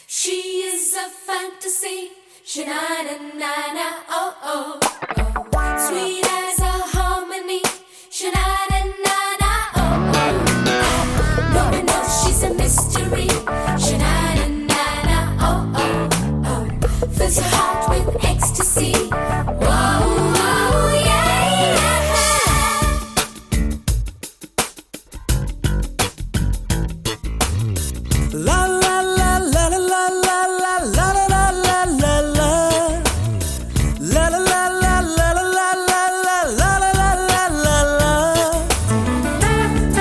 She is a fantasy. Shanana, oh, oh, oh. Sweet as a harmony. Shanana, oh, oh. No one knows she's a mystery. Shanana, oh, oh, oh. Fills your heart with ecstasy. Whoa, whoa, yeah, yeah. La la la la la la la la la la la la la. La la la la la la la la la la la la la la.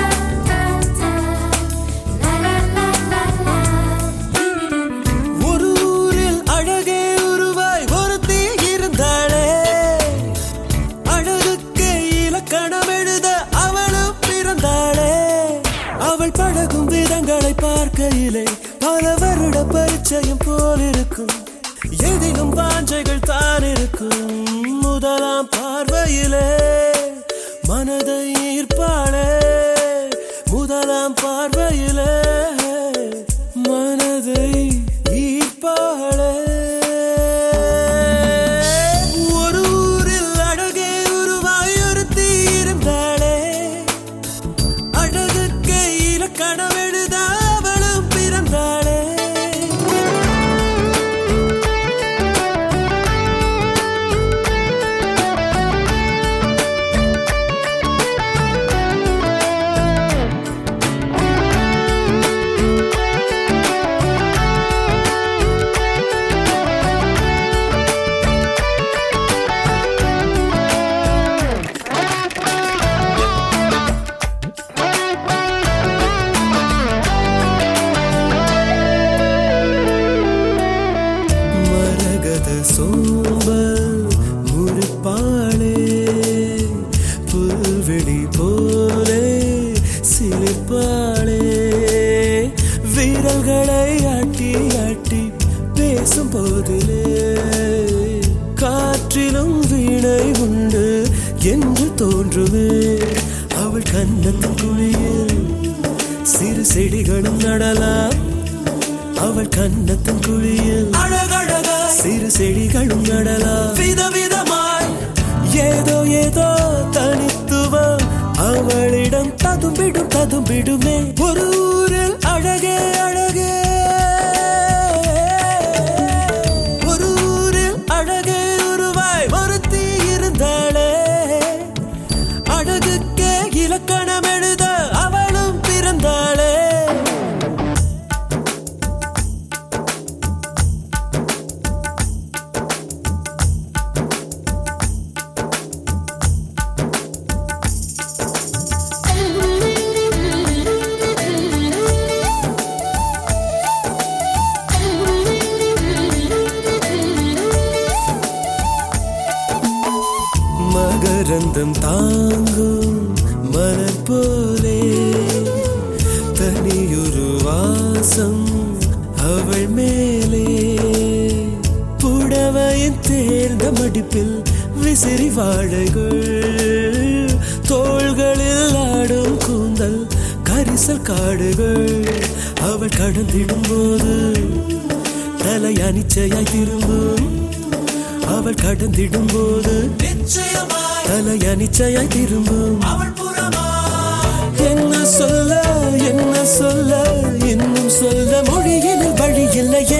ஒரு ஊரில் அழகே உருவாய் ஒருத்தி இருந்தாளே அழகுக்கு இலக்கணம் எழுத அவளும் பிறந்தாளே அவள் பழகும் விதங்களை பார்க்கையிலே பல வருட பரிச்சயம் போல் இருக்கும் எதிலும் வாஞ்சைகள் தான் இருக்கும் முதலாம் பார்வையிலே மனதை ஈர்ப்பாளே முதலாம் பார்வையிலே மனதை ஈர்ப்பாளே ஒரு ஊரில் அழகே உருவாய் ஒருத்தி இருந்தாளே அழகுக்கு இலக்கணம் எழுத அவளும் பிறந்தாளே மரகத சோம்பல் முறிப்பாளே புல்வெளி போலே சிலிர்ப்பாளே வீரல்களை ஆட்டி ஆட்டி பேசும் போதிலே காற்றிலும் வீணை உண்டு என்று தோன்றுமே அவள் கண்ணத்தின் குழியில் சிறு செடிகளும் நடலாம் அவள் கண்ணத்தின் குழியில் அழகழகா சிறு செடிகளும் நடலாம் விதவிதமாய் ஏதோ ஏதோ தனித்துவம் அவளிடம் ததும்பிடும் ததும்பிடுமே ஒரு ஊரில் அழகே அழகே ஒரு ஊரில் அழகே உருவாய் ஒருத்தி இருந்தாளே அழகுக்கே இலக்கணம் எழுத அவளும் பிறந்தாளே மகரந்தம் தாங்கும் மலர் போலே தனியொரு வாசம் அவள் மேலே புடவையின் தேர்ந்த மடிப்பில் விசிறி வாழைகள் தோள்களில் ஆடும் கூந்தல் கரிசல் காடுகள் அவள் கடந்திடும் போது தலை அனிச்சையாய் திரும்பும் அவள் கடந்திடும் போது தலை அனிச்சையாய் திரும்பும் என்ன சொல்ல என்ன சொல்ல இன்னும் சொல்ல மொழியில் வழி இல்லையே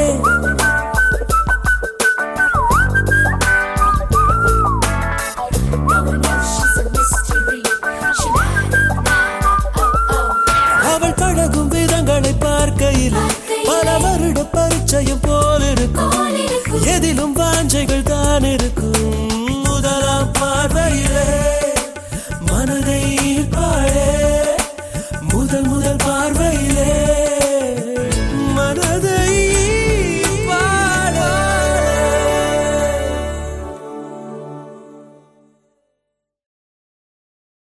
No one knows she's a mystery. Shanana, oh, oh. அவள் பழகும் விதங்களை பார்க்கையில் பல வருட பரிச்சயம் போல் இருக்கும் போல் இருக்கும். எதிலும் வாஞ்சைகள் தான் இருக்கும்